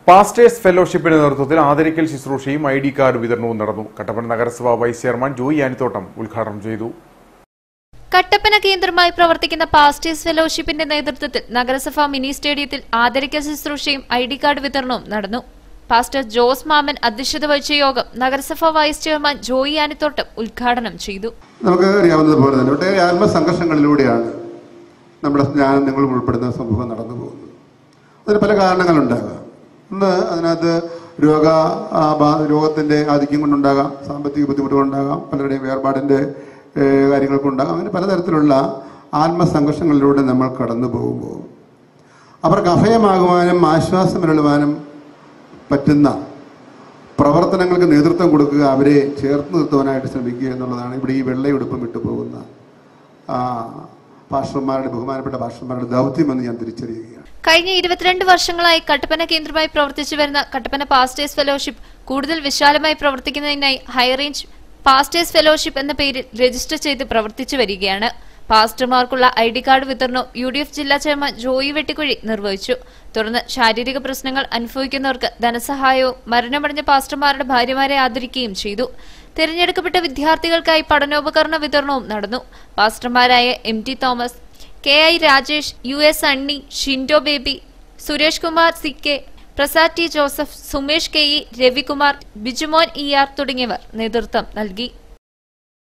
pastors ഫെലോഷിപ്പിന്റെ നേതൃത്വത്തിൽ ആദരിക്കൽ ശുശ്രൂഷയും I D card വിതരണവും നടന്നു കട്ടപ്പന നഗരസഭ വൈസ് ചെയർമാൻ ജോയി ആനിത്തോട്ടം ഉദ്ഘാടനം ചെയ്തു കട്ടപ്പന കേന്ദ്രമായി പ്രവർത്തിക്കുന്ന പാസ്റ്റേഴ്സ് ഫെലോഷിപ്പിന്റെ നേതൃത്വത്തിൽ നഗരസഭ മിനി സ്റ്റേഡിയത്തിൽ ആദരിക്കൽ ശുശ്രൂഷയും ഐ ഡി കാർഡ് വിതരണവും നടന്നു പാസ്റ്റർ ജോസ് മാമൻ അധ്യക്ഷത വഹിച്ച യോഗം നഗരസഭ വൈസ് ചെയർമാൻ ജോയി ആനിത്തോട്ടം ഉദ്ഘാടനം ചെയ്തു നമുക്ക് അറിയാവുന്നതുപോലെ തന്നെ ഒട്ടേറെ ആത്മസംഘർഷങ്ങളിലൂടെയാണ് നമ്മുടെ ഞാനും നിങ്ങളും ഉൾപ്പെടുന്ന സമൂഹം നടന്നു പോകുന്നത് അതിന് പല കാരണങ്ങളുണ്ടാകാം ഒന്ന് അതിനകത്ത് രോഗ ആ, ബാ- രോഗത്തിന്റെ ആധിക്യം കൊണ്ടുണ്ടാകാം സാമ്പത്തിക ബുദ്ധിമുട്ടുകളുണ്ടാകാം പലരുടെയും വേർപാടിന്റെ ഏഹ്, കാര്യങ്ങൾക്കുണ്ടാകാം അങ്ങനെ പലതരത്തിലുള്ള ആത്മസംഘർഷങ്ങളിലൂടെ നമ്മൾ കടന്നു പോകുമ്പോൾ അവർക്ക് അഭയമാകുവാനും ആശ്വാസമരുളുവാനും പറ്റുന്ന പ്രവർത്തനങ്ങൾക്ക് നേതൃത്വം കൊടുക്കുക അവരെ ചേർത്ത് നിർത്തുവാനായിട്ട് ശ്രമിക്കുക എന്നുള്ളതാണ് ഇവിടെ ഈ വെള്ളയുടുപ്പം വിട്ടു പോകുന്ന ആ, പാസ്റ്റർമാരുടെ ബഹുമാനപ്പെട്ട പാസ്റ്റർമാരുടെ ദൗത്യമെന്ന് ഞാൻ തിരിച്ചറിയുകയാണ് കഴിഞ്ഞ ഇരുപത്തിരണ്ട് വർഷങ്ങളായി കട്ടപ്പന കേന്ദ്രമായി പ്രവർത്തിച്ചു വരുന്ന കട്ടപ്പന പാസ്റ്റേഴ്സ് ഫെലോഷിപ്പ് കൂടുതൽ വിശാലമായി പ്രവർത്തിക്കുന്നതിനായി ഹൈറേഞ്ച് പാസ്റ്റേഴ്സ് ഫെലോഷിപ്പ് എന്ന പേരിൽ രജിസ്റ്റർ ചെയ്ത് പ്രവർത്തിച്ചു വരികയാണ് പാസ്റ്റർമാർക്കുള്ള ഐ ഡി കാർഡ് വിതരണവും യു ഡി എഫ് ജില്ലാ ചെയർമാൻ ജോയി വെട്ടിക്കുഴി നിർവഹിച്ചു തുടർന്ന് ശാരീരിക പ്രശ്നങ്ങൾ അനുഭവിക്കുന്നവർക്ക് ധനസഹായവും മരണമടഞ്ഞ പാസ്റ്റർമാരുടെ ഭാര്യമാരെ ആദരിക്കുകയും ചെയ്തു തിരഞ്ഞെടുക്കപ്പെട്ട വിദ്യാർത്ഥികൾക്കായി പഠനോപകരണ വിതരണവും നടന്നു പാസ്റ്റർമാരായ M T Thomas K I Rajesh U S Anni Shindo Baby Suresh Kumar C K Prasad T Joseph Sumesh K E Ravikumar Bijumon E R തുടങ്ങിയവർ നേതൃത്വം നൽകി